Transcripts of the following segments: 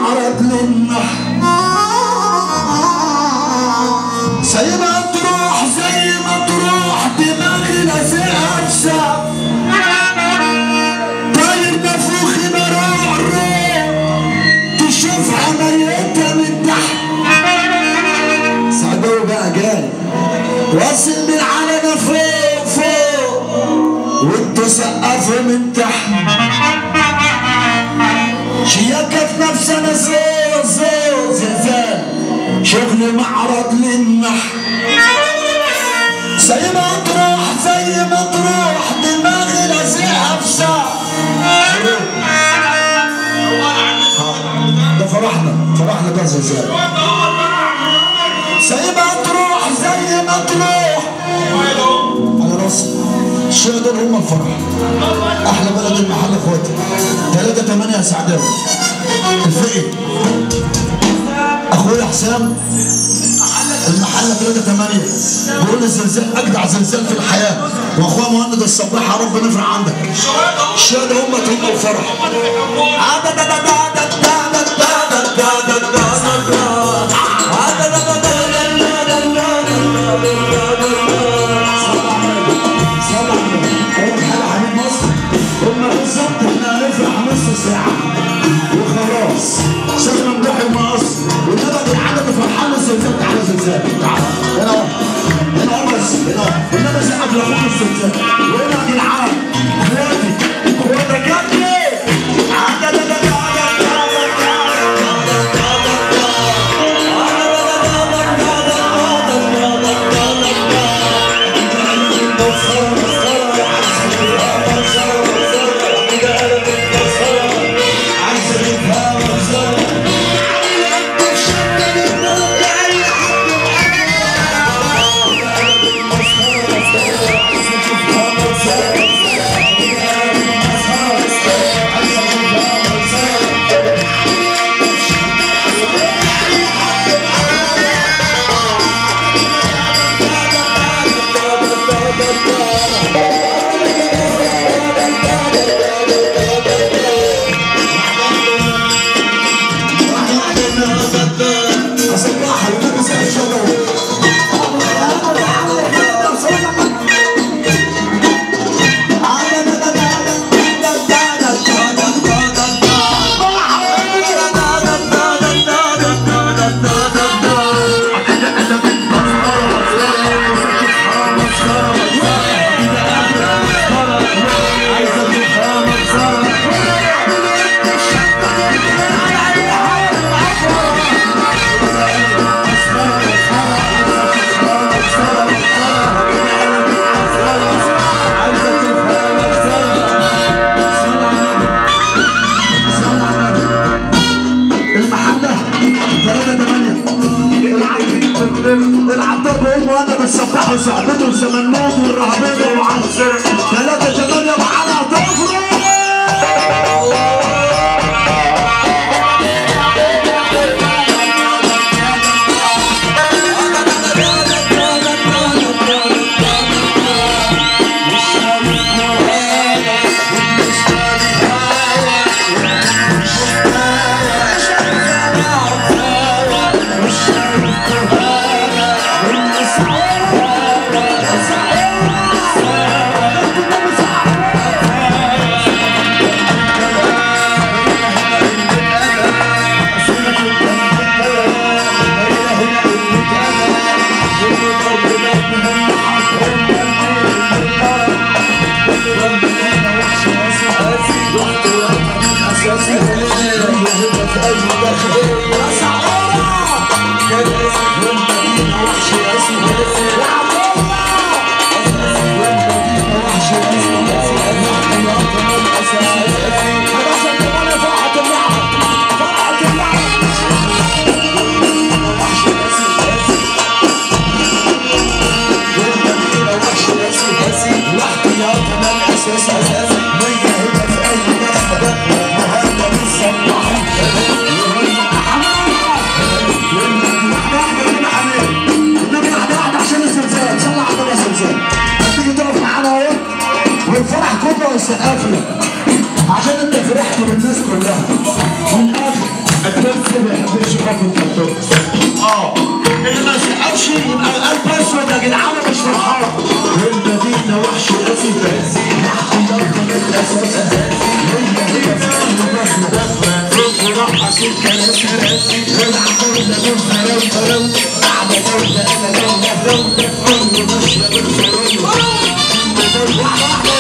معرض للنحر سايبها تروح زي ما تروح دماغي لازقها في سقف طاير نفوخي مروع روح تشوف عمليتها من تحت سعداوي بقى جاي واصل من على فوق فوق وانتوا سقفوا من تحت شياكة في نفسنا زور زور زلزال شغل معرض للنحر زي ما تروح زي ما تروح دماغي لازقها في سقف ده فرحنا فرحنا ده زلزال زي ما تروح زي ما تروح على راسي الشيء دول هم الفرح احلى بلد المحل اخواتي 3 8 يا سعداوي الفقي اخويا حسام المحل 3 8 بيقول الزلزال اجدع زلزال في الحياه واخويا مهند الصباح يا رب نفرح عندك الشيء ده هم هم الفرح وخلاص شيخ ممدوح المقص والنبي بالعدد فرحان الزلزال تعالى زلزال تعالى هنا اهو هنا اهو بس هنا اهو والنبي سقف لأخونا الزلزال وهنا يا جدعان اخواتي اخواتك يا ابني صباح النبي سقف شغل المحلة 3 8 العطار بيقوم وانا بسبحوا صاحبته وسمنوه والرهبان وعنصر 3 8 معانا طفره بس ما يحبش يخاف الكرتون اه اللي ما سحبش يبقى القلب اسود يا جدعان مش فرحان والمدينه وحش اسود نحكي ضربه من الاساس هي هي فعلا دخله رب راح سكه ناس والعقول ده من فرو فرو بعد دولة انا دولة دولة عمري ماشية بالفرو واحدة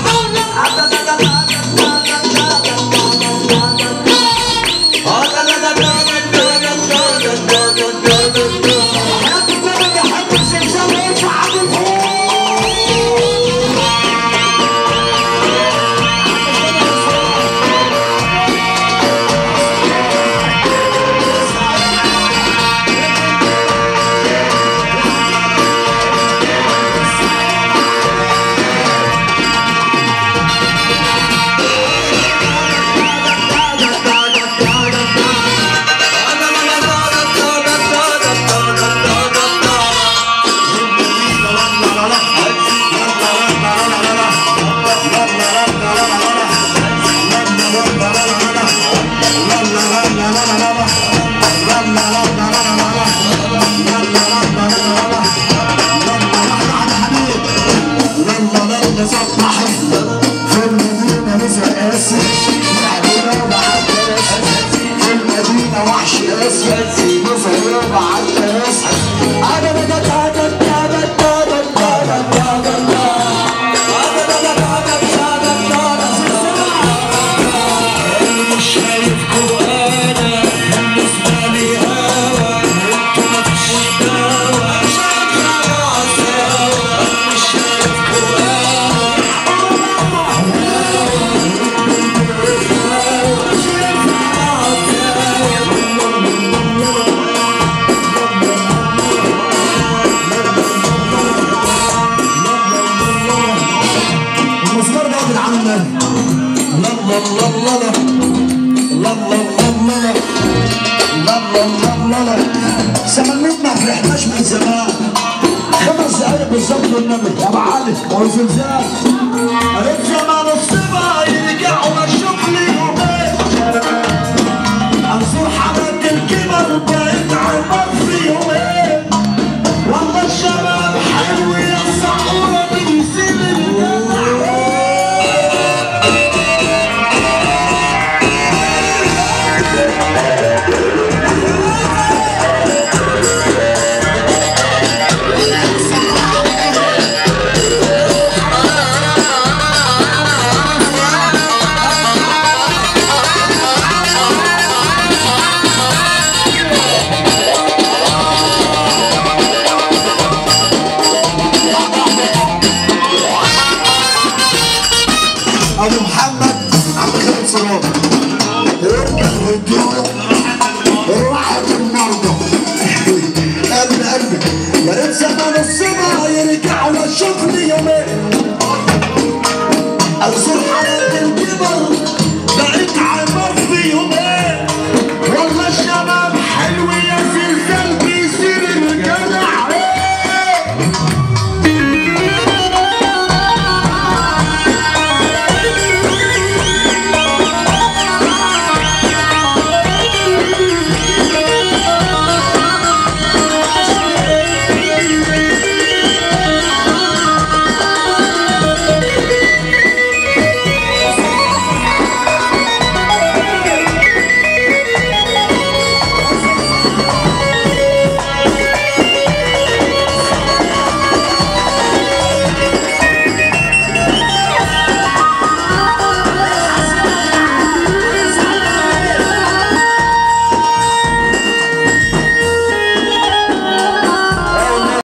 المسمار ده واخد عامل مالي لا لا لا لا لا لا لا لا لا لا لا لا سمنوك ما فرحناش من زمان خمس دقايق بالظبط والنبي يا ابو علي هو زلزال قالت زمان الصبايا